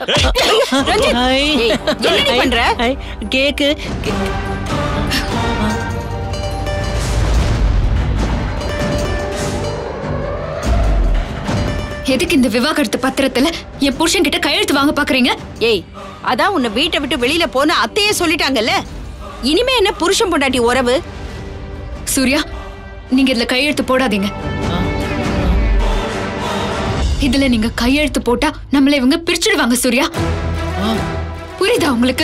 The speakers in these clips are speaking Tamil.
ரஞ்சித் ஐ. ஏய், என்னடி ஐ, பண்ற ஐ, கேக்கு கே- எதுக்கு இந்த விவாகரத்து பத்திரத்துல என் புருஷன் கிட்ட கையெழுத்து வாங்க பாக்குறீங்க ஏய் அதான் உன்னை வீட்டை விட்டு வெளியில போன அத்தையே சொல்லிட்டாங்கல்ல இனிமே என்ன புருஷன் பொண்டாட்டி உறவு சூர்யா நீங்க இதுல கையெழுத்து போடாதீங்க இதுல நீங்க கையெழுத்து போட்டா நம்மள இவங்க பிரிச்சிடுவாங்க சூர்யா புரியுதா உங்களுக்கு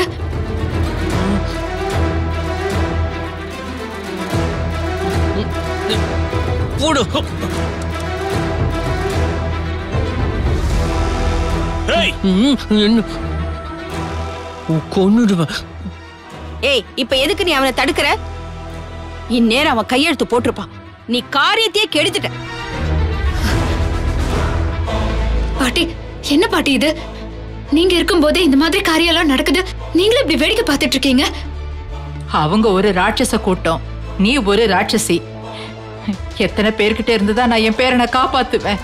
போடு ஏய் ம், என்ன கொன்னுடுவேன் ஏய் இப்ப எதுக்கு நீ அவனை தடுக்கிற இந்நேரம் அவன் கையெழுத்து போட்டிருப்பான் நீ காரியத்தையே கெடுத்துட்ட பாட்டி என்ன பாட்டி இது நீங்க இருக்கும்போதே இந்த மாதிரி காரியம்லாம் நடக்குது நீங்களும் இப்படி வேடிக்கை பார்த்துட்டு இருக்கீங்க அவங்க ஒரு ராட்சச கூட்டம் நீ ஒரு ராட்சசி எத்தனை பேர்கிட்ட இருந்துதான் நான் என் பேரனை காப்பாத்துவேன்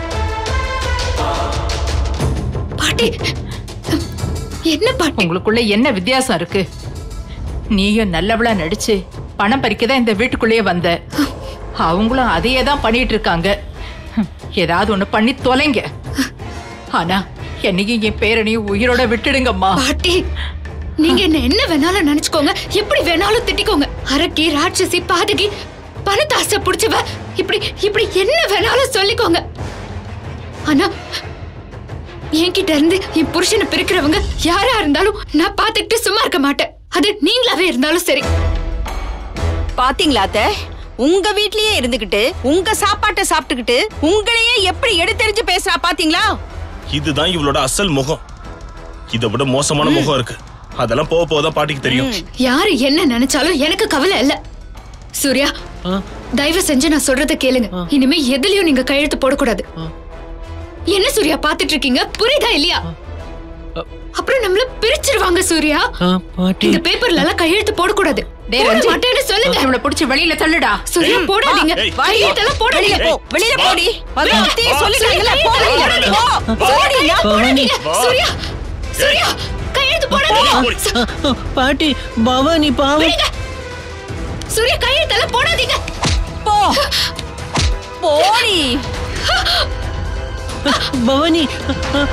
பாட்டி என்ன பாட்டி உங்களுக்குள்ள என்ன வித்தியாசம் இருக்கு நீயும் நல்லவளா நடிச்சு பணம் பறிக்க தான் இந்த வீட்டுக்குள்ளேயே வந்த அவங்களும் அதையே தான் பண்ணிட்டு இருக்காங்க ஏதாவது ஒண்ணு பண்ணி தொலைங்க ஆனா என்னையும் என் பேரனையும் உயிரோட விட்டுடுங்கம்மா பாட்டி நீங்க என்ன என்ன வேணாலும் நினைச்சுக்கோங்க எப்படி வேணாலும் திட்டிக்கோங்க அரக்கி ராட்சசி பாதகி பணத்தை ஆசை புடிச்சவ இப்படி இப்படி என்ன வேணாலும் சொல்லிக்கோங்க ஆனா என்கிட்ட இருந்து என் புருஷனை பிரிக்கிறவங்க யாரா இருந்தாலும் நான் பார்த்துக்கிட்டு சும்மா இருக்க மாட்டேன் அது நீங்களாவே இருந்தாலும் சரி பாத்தீங்களா அத்தை உங்க வீட்லயே இருந்துகிட்டு உங்க சாப்பாட்டை சாப்பிட்டுக்கிட்டு உங்களையே எப்படி எடுத்தெறிஞ்சு பேசுறா பாத்தீங்களா இதுதான் இவளோட அசல் முகம் இதை விட மோசமான முகம் இருக்கு அதெல்லாம் போக போக தான் பாட்டிக்கு தெரியும் யாரு என்ன நினைச்சாலும் எனக்கு கவலை இல்ல சூர்யா தயவு செஞ்சு நான் சொல்றத கேளுங்க இனிமே எதுலயும் நீங்க கையெழுத்து போடக்கூடாது என்ன சூர்யா பாத்துட்டு இருக்கீங்க புரியுதா இல்லையா அப்புறம் நம்மள பிரிச்சிருவாங்க சூர்யா ஆ, பாட்டி இந்த பேப்பர்ல எல்லாம் கையெழுத்து போடக்கூடாது டேய் போட ரஞ்சித், மாட்டேன்னு சொல்லுங்க இவளை புடிச்சு வெளியில தள்ளுடா சூர்யா போடாதீங்க ஏய், கையெழுத்தெல்லாம் வெளியில போடாதீங்க போ வெளியில போடி அதான் அத்தையே சொல்லிட்டாங்கல்ல போ சூர்யா, வெளியில போ போடி நான் போடாதீங்க சூர்யா சூர்யா கையெழுத்து போடாதீங்க போடி. சு- ஆ, பாட்டி பவானி பாவம் விடுங்க. சூர்யா கையெழுத்தெல்லாம் போடாதீங்க போ போடி பவானி ஆ,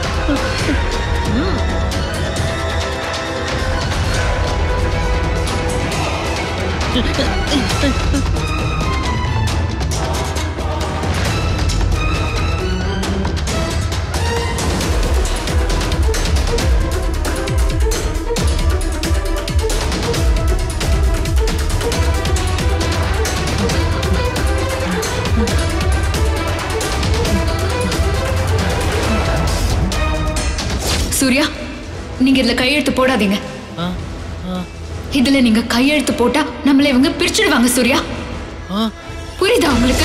சூர்யா நீங்க இதுல கையெழுத்து போடாதீங்க ஆ, ஆ, இதுல நீங்க கையெழுத்து போட்டா நம்மள இவங்க பிரிச்சிடுவாங்க சூர்யா ஆ. புரியுதா உங்களுக்கு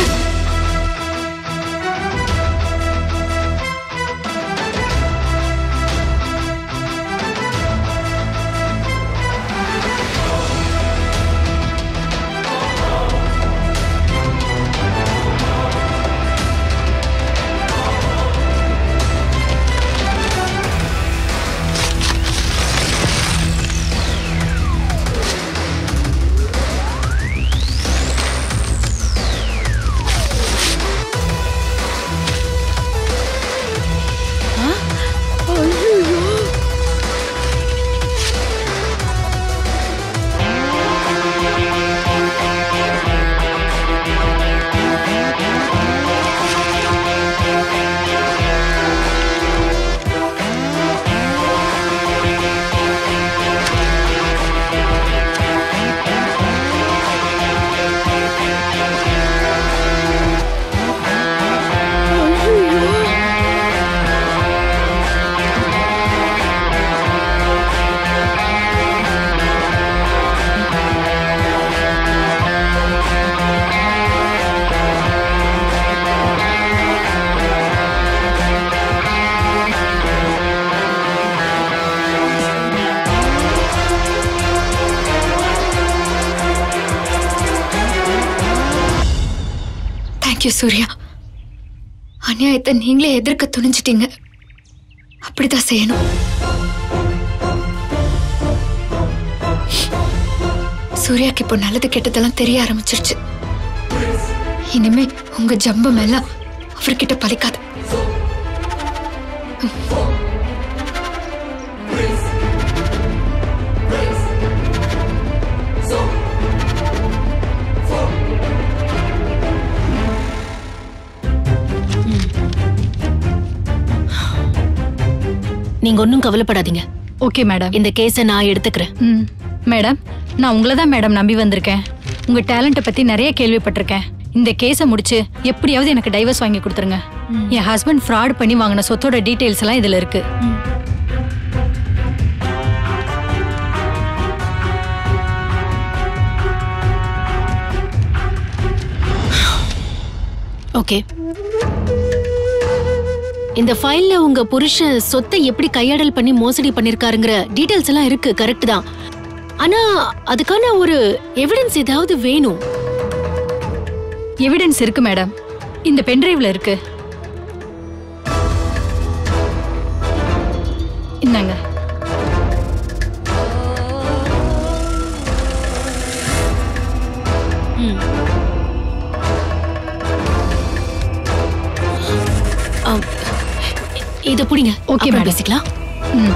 தேங்க்யூ சூர்யா அநியாயத்தை நீங்களே எதிர்க்க துணிஞ்சிட்டீங்க அப்படிதான் செய்யணும் சூர்யாக்கு இப்போ நல்லது கெட்டதெல்லாம் தெரிய ஆரம்பிச்சிருச்சு இனிமே உங்க ஜம்பம் எல்லாம் அவர்கிட்ட பலிக்காது நீங்க ஒன்றும் கவலைப்படாதீங்க ஓகே மேடம் இந்த கேஸை நான் எடுத்துக்கிறேன் ம் மேடம் நான் உங்களை தான் மேடம் நம்பி வந்திருக்கேன் உங்க டேலண்ட்டை பத்தி நிறைய கேள்விப்பட்டிருக்கேன் இந்த கேஸை முடிச்சு எப்படியாவது எனக்கு டைவர்ஸ் வாங்கி கொடுத்துருங்க என் ஹஸ்பண்ட் ஃப்ராட் பண்ணி வாங்கின சொத்தோட டீடைல்ஸ் எல்லாம் இதுல இருக்கு ஓகே இந்த ஃபைல்ல உங்க புருஷன் சொத்தை எப்படி கையாடல் பண்ணி மோசடி பண்ணிருக்காருங்கிற டீடைல்ஸ் எல்லாம் இருக்கு கரெக்ட் தான் ஆனா அதுக்கான ஒரு எவிடன்ஸ் ஏதாவது வேணும் எவிடன்ஸ் இருக்கு மேடம் இந்த பென்டிரைவ்ல இருக்கு இந்தாங்க ஆம். இத புடிங்க Okay, அப்புறம் madam. பேசிக்கலாம் ம்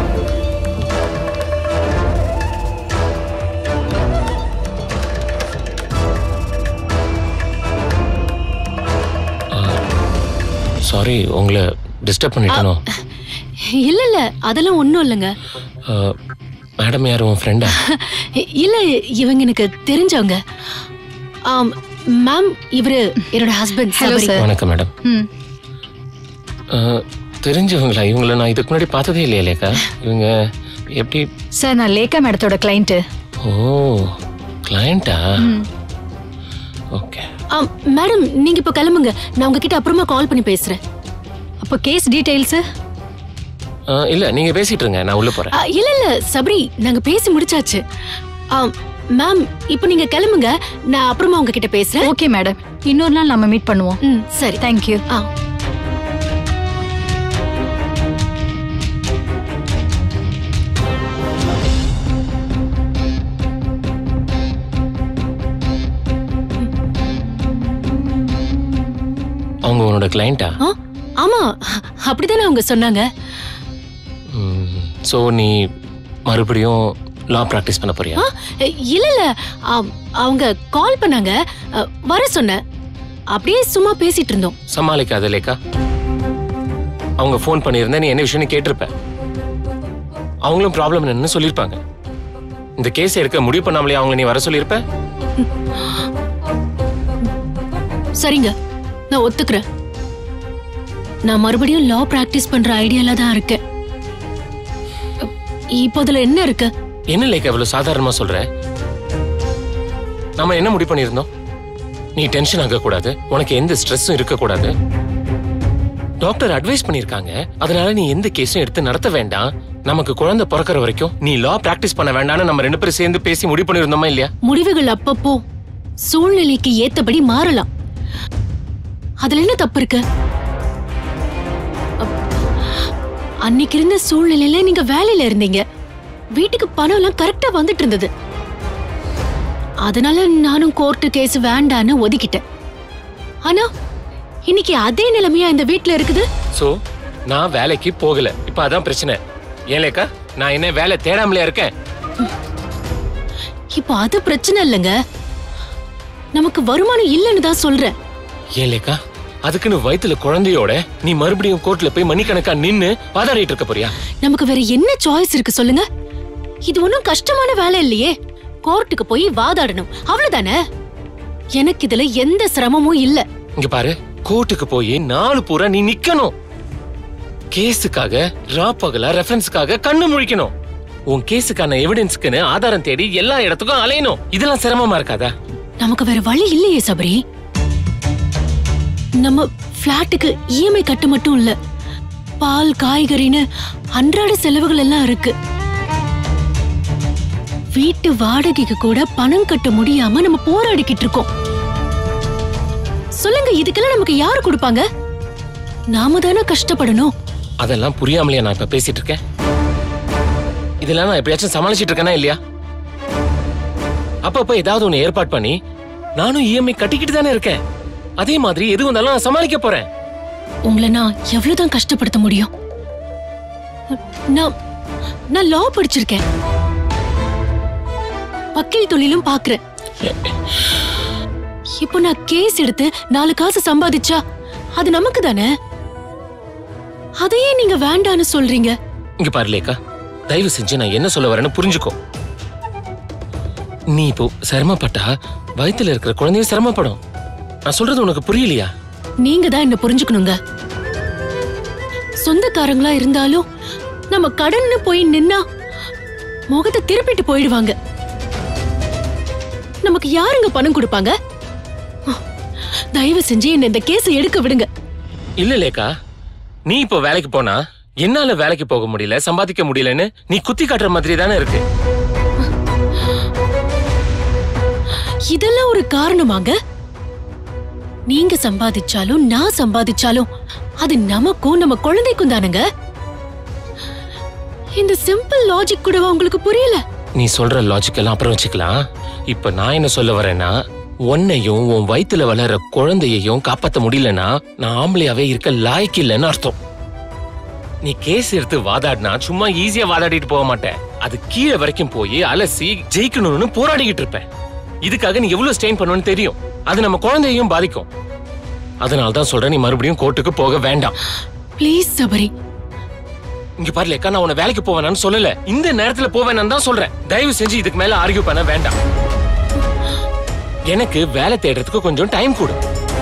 சாரி உங்களை டிஸ்டர்ப் பண்ணிட்டனோ இல்ல இல்ல அதெல்லாம் ஒண்ணும் இல்லைங்க மேடம் யார் உன் ஃப்ரெண்டா இல்ல இவங்க எனக்கு தெரிஞ்சவங்க ஆம் மேம் இவரு என்னோட ஹஸ்பண்ட் Hello, sir. வணக்கம் மேடம் ம் தெரிஞ்சவங்களா இவங்கள நான் இதுக்கு முன்னாடி பார்த்ததே இல்லையா லேக்கா இவங்க எப்படி சார் நான் லேக்கா மேடத்தோட கிளைண்ட்டு ஓ கிளையண்டா ஓகே ஆம், மேடம் நீங்க இப்ப கிளம்புங்க நான் உங்ககிட்ட அப்புறமா கால் பண்ணி பேசுறேன் அப்போ கேஸ் டீடைல்ஸு இல்ல நீங்க பேசிட்டு இருங்க நான் உள்ள போறேன் ஆ, இல்ல இல்ல சபரி நாங்க பேசி முடிச்சாச்சு ஆம், மேம் இப்போ நீங்க கிளம்புங்க நான் அப்புறமா உங்ககிட்ட பேசுறேன் ஓகே மேடம் இன்னொரு நாள் நம்ம மீட் பண்ணுவோம் ம் சரி தேங்க்யூ ஆ அவங்க உன்னோட கிளையண்டா ஆ, ஆமா அப்படிதானே அவங்க சொன்னாங்க ஸோ நீ மறுபடியும் லா ப்ராக்டிஸ் பண்ண போறியா ஆ, இல்ல இல்ல ஆம், அவங்க கால் பண்ணாங்க அ, வர சொன்னேன் அப்படியே சும்மா பேசிட்டு இருந்தோம் சமாளிக்காத லேக்கா அவங்க ஃபோன் பண்ணியிருந்தா நீ என்ன விஷயம்னு கேட்டிருப்ப அவங்களும் ப்ராப்ளம் என்னன்னு சொல்லியிருப்பாங்க இந்த கேஸ் எடுக்க முடிவு பண்ணாமலே அவங்க நீ வர சொல்லியிருப்ப சரிங்க நான் ஒத்துக்கிறேன் நான் மறுபடியும் லா பிராக்டிஸ் பண்ற ஐடியால தான் இருக்கேன் இப்போ அதுல என்ன இருக்கு என்ன லேக்கா இவ்வளவு சாதாரணமா சொல்ற நாம என்ன முடிவு பண்ணியிருந்தோம் நீ டென்ஷன் ஆக கூடாது உனக்கு எந்த ஸ்ட்ரெஸ்ஸும் இருக்க கூடாது டாக்டர் அட்வைஸ் பண்ணிருக்காங்க அதனால நீ எந்த கேஸும் எடுத்து நடத்த வேண்டாம் நமக்கு குழந்தை பிறக்கிற வரைக்கும் நீ லா பிராக்டிஸ் பண்ண வேண்டாம்னு நம்ம ரெண்டு பேரும் சேர்ந்து பேசி முடிவு பண்ணிருந்தோமா இல்லையா முடிவுகள் அப்பப்போ சூழ்நிலைக்கு ஏத்தபடி மாறலாம் அதுல என்ன தப்பு இருக்கு அப்- அன்னைக்கு இருந்த சூழ்நிலையில நீங்க வேலையில இருந்தீங்க வீட்டுக்கு பணம் எல்லாம் கரெக்டா வந்துட்டு இருந்தது அதனால நானும் கோர்ட்டு கேஸ் வேண்டான்னு ஒதுக்கிட்டேன் ஆனா இன்னைக்கு அதே நிலைமையா இந்த வீட்ல இருக்குது சோ நான் வேலைக்கு போகல இப்ப அதான் பிரச்சனை ஏன் லேக்கா நான் என்ன வேலை தேடாமலையா இருக்கேன் இப்போ அது பிரச்சனை இல்லைங்க நமக்கு வருமானம் இல்லைன்னு தான் சொல்றேன் ஏன் லேக்கா அதுக்குன்னு வயித்துல குழந்தையோட நீ மறுபடியும் கோர்ட்ல போய் மணிக்கணக்கா நின்னு வாதாடிட்டு இருக்க போறியா நமக்கு வேற என்ன சாய்ஸ் இருக்கு சொல்லுங்க இது ஒண்ணும் கஷ்டமான வேலை இல்லையே கோர்ட்டுக்கு போய் வாதாடணும் அவ்வளவுதானே எனக்கு இதுல எந்த சிரமமும் இல்ல இங்க பாரு கோர்ட்டுக்கு போய் நாலு பூரா நீ நிக்கணும் கேஸுக்காக ரா பகலா ரெஃபரன்ஸ்க்காக கண்ணு முழிக்கணும் உன் கேஸுக்கான எவிடன்ஸ்க்குன்னு ஆதாரம் தேடி எல்லா இடத்துக்கும் அலையணும் இதெல்லாம் சிரமமா இருக்காதா நமக்கு வேற வழி இல்லையே சபரி நம்ம பிளாட்டுக்கு இஎம்ஐ கட்ட மட்டும் இல்ல பால் காய்கறின்னு அன்றாட செலவுகள் எல்லாம் இருக்கு வீட்டு வாடகைக்கு கூட பணம் கட்ட முடியாம நம்ம போராடிக்கிட்டு இருக்கோம் சொல்லுங்க இதுக்கெல்லாம் நமக்கு யாரு கொடுப்பாங்க நாம தானே கஷ்டப்படணும் அதெல்லாம் புரியாமலையா நான் இப்ப பேசிட்டு இருக்கேன் இதெல்லாம் நான் எப்படியாச்சும் சமாளிச்சிட்டு இருக்கேனா இல்லையா அப்பப்ப ஏதாவது ஒண்ணு ஏற்பாடு பண்ணி நானும் இஎம்ஐ கட்டிக்கிட்டு தானே இருக்கேன் அதே மாதிரி எது வந்தாலும் நான் சமாளிக்க போறேன் உங்களை நான் எவ்வளவுதான் கஷ்டப்படுத்த முடியும் நான் நான் லா படிச்சிருக்கேன் வக்கீல் தொழிலும் பாக்குறேன் இப்போ நான் கேஸ் எடுத்து நாலு காசு சம்பாதிச்சா அது நமக்கு தானே அதையே நீங்க வேண்டான்னு சொல்றீங்க இங்க பாரு லேக்கா தயவு செஞ்சு நான் என்ன சொல்ல வரேன்னு புரிஞ்சுக்கோ நீ இப்போ சிரமப்பட்டா வயித்துல இருக்கிற குழந்தையும் சிரமப்படும் நான் சொல்றது உனக்கு புரியலையா நீங்க தான் என்ன புரிஞ்சுக்கணுங்க சொந்தக்காரங்களா இருந்தாலும் நம்ம கடன்னு போய் நின்னா முகத்தை திருப்பிட்டு போயிடுவாங்க நமக்கு யாருங்க பணம் கொடுப்பாங்க தயவு செஞ்சு என்ன இந்த கேஸை எடுக்க விடுங்க இல்ல லேக்கா நீ இப்போ வேலைக்கு போனா என்னால வேலைக்கு போக முடியல சம்பாதிக்க முடியலன்னு நீ குத்தி காட்டுற மாதிரி தானே இருக்கு இதெல்லாம் ஒரு காரணமாங்க நீங்க சம்பாதிச்சாலும் நான் சம்பாதிச்சாலும் அது நமக்கும் நம்ம குழந்தைக்கும் தானுங்க இந்த சிம்பிள் லாஜிக் கூடவா உங்களுக்கு புரியல நீ சொல்ற லாஜிக் எல்லாம் அப்புறம் வச்சுக்கலாம் இப்ப நான் என்ன சொல்ல வரேன்னா உன்னையும் உன் வயித்துல வளர்ற குழந்தையையும் காப்பாத்த முடியலன்னா நான் ஆம்பளையாவே இருக்க லாய்க்கு இல்லைன்னு அர்த்தம் நீ கேஸ் எடுத்து வாதாடினா சும்மா ஈஸியா வாதாடிட்டு போக மாட்டேன் அது கீழே வரைக்கும் போய் அலசி ஜெயிக்கணும்னு போராடிக்கிட்டு இருப்பேன் இதுக்காக நீ எவ்வளவு ஸ்டெயின் பண்ணுவேன்னு தெரியும் அது நம்ம குழந்தையையும் பாதிக்கும் அதனால தான் சொல்றேன் நீ மறுபடியும் கோர்ட்டுக்கு போக வேண்டாம் ப்ளீஸ் சபரி இங்க பாரு லேக்கா நான் உன்னை வேலைக்கு போவேனான்னு சொல்லல இந்த நேரத்துல போவேனான்னு தான் சொல்றேன் தயவு செஞ்சு இதுக்கு மேல ஆர்கியூ பண்ண வேண்டாம் எனக்கு வேலை தேடுறதுக்கு கொஞ்சம் டைம் கொடு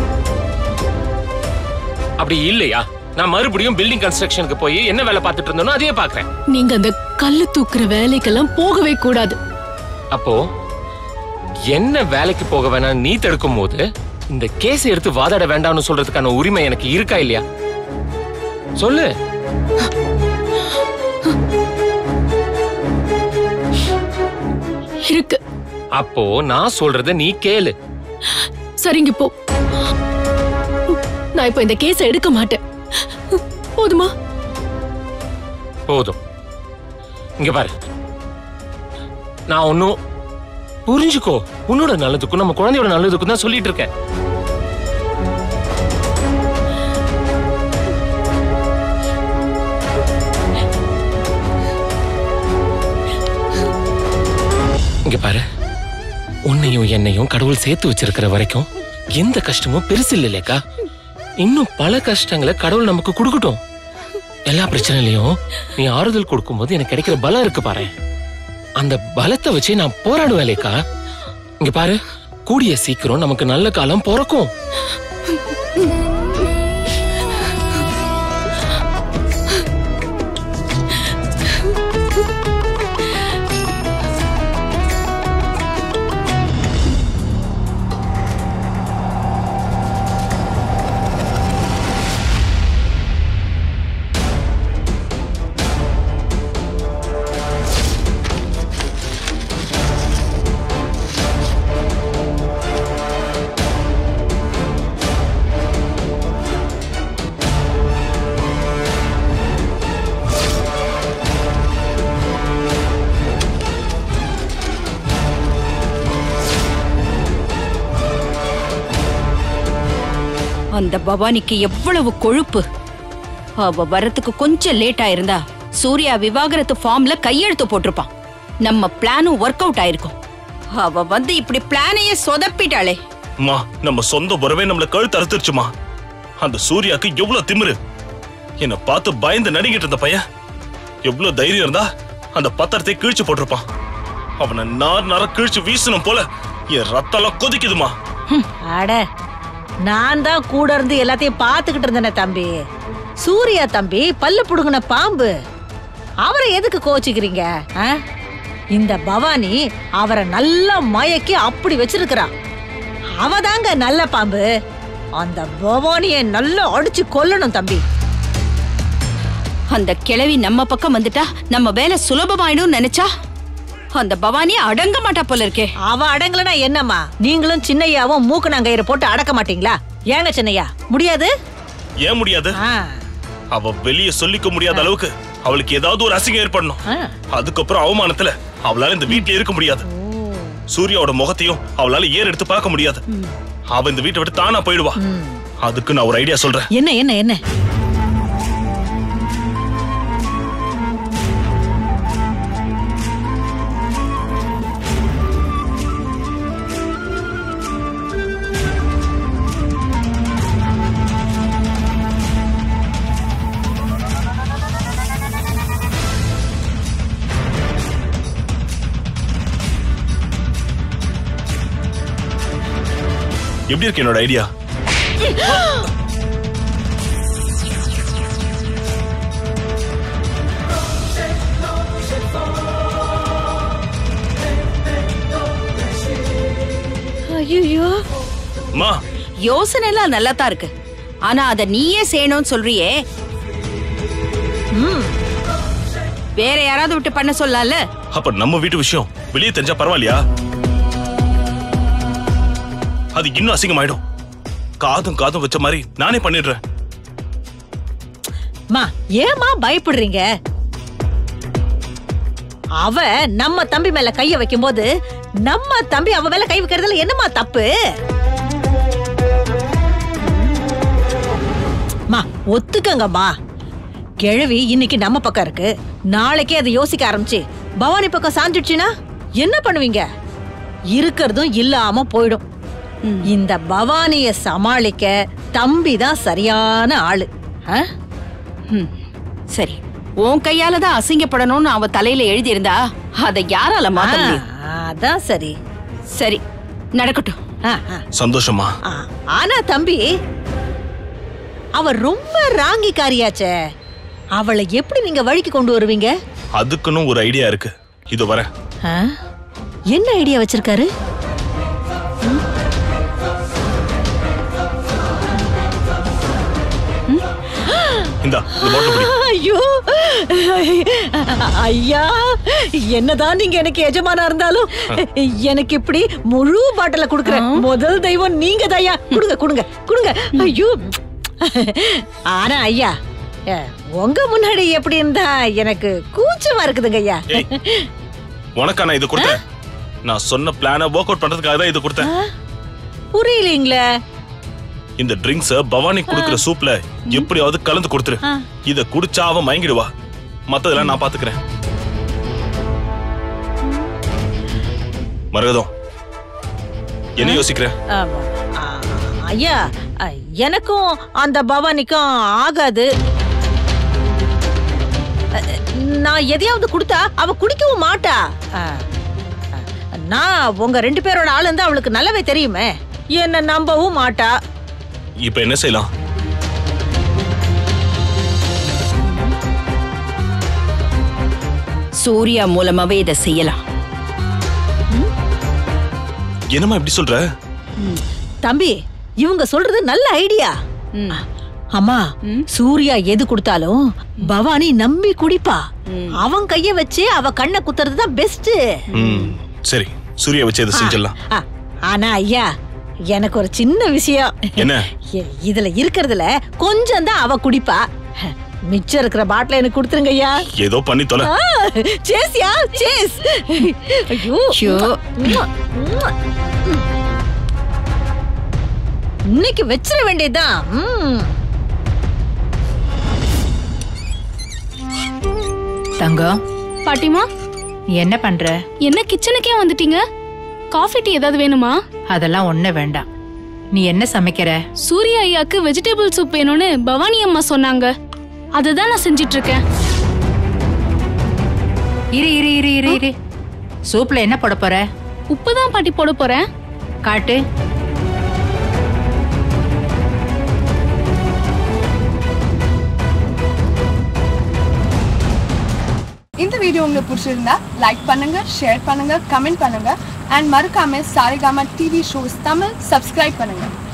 அப்படி இல்லையா நான் மறுபடியும் பில்டிங் கன்ஸ்ட்ரக்ஷனுக்கு போய் என்ன வேலை பார்த்துட்டு இருந்தேனோ அதையே பாக்குறேன் நீங்க அந்த கல்லு தூக்குற வேலைக்கெல்லாம் போகவே கூடாது அப்போ என்ன வேலைக்கு போக வேணாம் நீ தடுக்கும் போது இந்த கேஸ் எடுத்து வாதாட வேண்டாம்னு சொல்றதுக்கான உரிமை எனக்கு இருக்கா இல்லையா சொல்லு இருக்கு அப்போ நான் சொல்றத நீ கேளு சரிங்க போ நான் இப்போ இந்த கேஸை எடுக்க மாட்டேன் போதுமா போதும் இங்க பாரு நான் ஒன்னும் புரிஞ்சுக்கோ உன்னோட நல்லதுக்கும் நம்ம குழந்தையோட நல்லதுக்கும் தான் சொல்லிட்டு இருக்கேன் இங்க பாரு உன்னையும் என்னையும் கடவுள் சேர்த்து வச்சிருக்கிற வரைக்கும் எந்த கஷ்டமும் பெருசு இல்லைக்கா இன்னும் பல கஷ்டங்களை கடவுள் நமக்கு கொடுக்கட்டும் எல்லா பிரச்சனையிலையும் நீ ஆறுதல் கொடுக்கும்போது எனக்கு கிடைக்கிற பலம் இருக்கு பாரு அந்த பலத்தை வச்சு நான் போராடுவேன் லேக்கா இங்க பாரு கூடிய சீக்கிரம் நமக்கு நல்ல காலம் பிறக்கும் அந்த பவானிக்கு எவ்வளவு கொழுப்பு அவ வரத்துக்கு கொஞ்சம் லேட் ஆயிருந்தா சூர்யா விவாகரத்து ஃபார்ம்ல கையெழுத்து போட்டிருப்பான் நம்ம பிளானும் ஒர்க் அவுட் ஆயிருக்கும் அவ வந்து இப்படி பிளானையே சொதப்பிட்டாளே அம்மா நம்ம சொந்த உறவே நம்மள கழுத்து அறுத்துருச்சுமா அந்த சூர்யாக்கு எவ்வளவு திமிரு என்ன பார்த்து பயந்து நடுங்கிட்டு இருந்த பையன் எவ்வளவு தைரியம் இருந்தா அந்த பத்திரத்தை கிழிச்சு போட்டிருப்பான் அவனை நார் நார கிழிச்சு வீசணும் போல என் ரத்தம்லாம் கொதிக்குதுமா அட நான் தான் கூட இருந்து எல்லாத்தையும் பார்த்துக்கிட்டு இருந்தேனே தம்பி சூர்யா தம்பி பல்லு புடுங்கின பாம்பு அவரை எதுக்கு கோச்சிக்கிறீங்க ஆ? இந்த பவானி அவரை நல்லா மயக்கி அப்படி வச்சிருக்கிறா அவ தாங்க நல்ல பாம்பு அந்த பவானியை நல்லா அடிச்சு கொல்லணும் தம்பி அந்த கிழவி நம்ம பக்கம் வந்துட்டா நம்ம வேலை சுலபமாயிடும் நினைச்சா அந்த பவானி அடங்க மாட்டா போல இருக்கே அவ அடங்கலனா என்னம்மா நீங்களும் சின்னையாவும் மூக்கு நாங்கயிறு போட்டு அடக்க மாட்டீங்களா ஏங்க சின்னையா முடியாது ஏன் முடியாது ஆ, அவ வெளிய சொல்லிக்க முடியாத அளவுக்கு அவளுக்கு ஏதாவது ஒரு அசிங்கம் ஏற்படணும் ஆ. அதுக்கப்புறம் அவமானத்துல அவளால இந்த வீட்ல இருக்க முடியாது சூர்யாவோட முகத்தையும் அவளால ஏர் எடுத்து பார்க்க முடியாது அவ இந்த வீட்டை விட்டு தானா போயிடுவா அதுக்கு நான் ஒரு ஐடியா சொல்றேன் என்ன என்ன என்ன எப்படி இருக்கு என்னோட ஐடியா ஐயோ மா யோசனை எல்லாம் நல்லா தான் இருக்கு ஆனா அத நீயே செய்யணும்னு சொல்றியே வேற யாராவது விட்டு பண்ண சொல்லலாம்ல அப்ப நம்ம வீட்டு விஷயம் வெளியே தெரிஞ்சா பரவாயில்லையா அது இன்னும் அசிங்கமாயிடும் காதும் காதும் வச்ச மாதிரி நானே பண்ணிடுறேன் மா ஏமா பயப்படுறீங்க அவ நம்ம தம்பி மேல கைய வைக்கும்போது நம்ம தம்பி அவ மேல கை வைக்கிறதுல என்னமா தப்பு மா ஒத்துக்கங்கம்மா கிழவி இன்னைக்கு நம்ம பக்கம் இருக்கு நாளைக்கே அதை யோசிக்க ஆரம்பிச்சு பவானி பக்கம் சாஞ்சிடுச்சுன்னா என்ன பண்ணுவீங்க இருக்கிறதும் இல்லாம போயிடும் இந்த பவானிய சமாளிக்க தம்பி தான் சரியான ஆளு ஆ? ம், சரி உன் கையால தான் அசிங்கப்படணும்னு அவ தலையில எழுதியிருந்தா அதை யாரால மாத்த முடியும் ஆ, அதான் சரி சரி நடக்கட்டும் ஆ, ஆ. சந்தோஷமா ஆ, ஆனா தம்பி அவ ரொம்ப ராங்கிக்காரியாச்சே அவளை எப்படி நீங்க வழிக்கு கொண்டு வருவீங்க அதுக்குன்னு ஒரு ஐடியா இருக்கு இது வரேன் ஆ? என்ன ஐடியா வச்சிருக்காரு இந்தா இந்த பாட்டில் பிடி ஐயோ ஐயா என்னதான் நீங்க எனக்கு எஜமானா இருந்தாலும் எனக்கு இப்படி முழு பாட்டில குடுக்குறேன் முதல் தெய்வம் நீங்க தாயா குடுங்க குடுங்க குடுங்க ஐயோ ஆனா ஐயா அஹ், உங்க முன்னாடி எப்படி இருந்தா எனக்கு கூச்சமா இருக்குதுங்க ஐயா ஏய் உனக்கா நான் இது கொடுத்தேன் நான் சொன்ன பிளானை ஒர்க் அவுட் பண்றதுக்காக தான் இது கொடுத்தேன் புரியலீங்களே இந்த ட்ரிங்க்ஸ பவானி குடுக்குற சூப்ல எப்படியாவது கலந்து கொடுத்துரு இத குடிச்சா அவன் மயங்கிடுவா மத்ததெல்லாம் நான் பாத்துக்கிறேன் மரகதம் என்ன யோசிக்கிற ஆமா. ஆ, ஐயா அ, எனக்கும் அந்த பவானிக்கும் ஆகாது அ, நான் எதையாவது கொடுத்தா அவ குடிக்கவும் மாட்டா ஆ, ஆ, நான் உங்க ரெண்டு பேரோட ஆளுன்னு தான் அவளுக்கு நல்லாவே தெரியுமே என்ன நம்பவும் மாட்டா இப்ப என்ன செய்யலாம் சூர்யா மூலமாவே இதை செய்யலாம் என்னம்மா இப்படி சொல்ற தம்பி இவங்க சொல்றது நல்ல ஐடியா ம். அம்மா சூர்யா எது கொடுத்தாலும் பவானி நம்பி குடிப்பா அவன் கைய வச்சு அவ கண்ணை குத்துறது தான் பெஸ்ட் ம் சரி சூர்யா வச்சு இதை செஞ்சிடலாம் ஆனா ஐயா எனக்கு ஒரு சின்ன விஷயம் என்ன இ- இதுல இருக்கிறதுல கொஞ்சம் தான் அவ குடிப்பா மிச்சம் இருக்கிற பாட்டில எனக்கு கொடுத்துருங்க ஐயா ஏதோ பண்ணி தொலை ஆ, சேஸ்யா சேஸ் ஐயோ ஐயோ. உம்மா, உம்மா. இன்னைக்கு வச்சிட வேண்டியதுதான் ம். தங்கம் பாட்டிமா என்ன பண்ற என்ன கிச்சனுக்கே வந்துட்டீங்க காஃபி டீ ஏதாவது வேணுமா அதெல்லாம் ஒண்ணு வேண்டாம் நீ என்ன சமைக்கிற சூர்யா ஐயாக்கு வெஜிடபிள் சூப் வேணும்னு பவானி அம்மா சொன்னாங்க அதுதான் நான் செஞ்சிட்டு இருக்கேன் இரு இரு இரு இரு இரு சூப்ல என்ன போட போற உப்பு தான் பாட்டி போட போறேன் காட்டு இந்த வீடியோ உங்களுக்கு பிடிச்சிருந்தா லைக் பண்ணுங்க ஷேர் பண்ணுங்க கமெண்ட் பண்ணுங்க அண்ட் மறக்காம Saregama TV shows Tamil subscribe பண்ணுங்க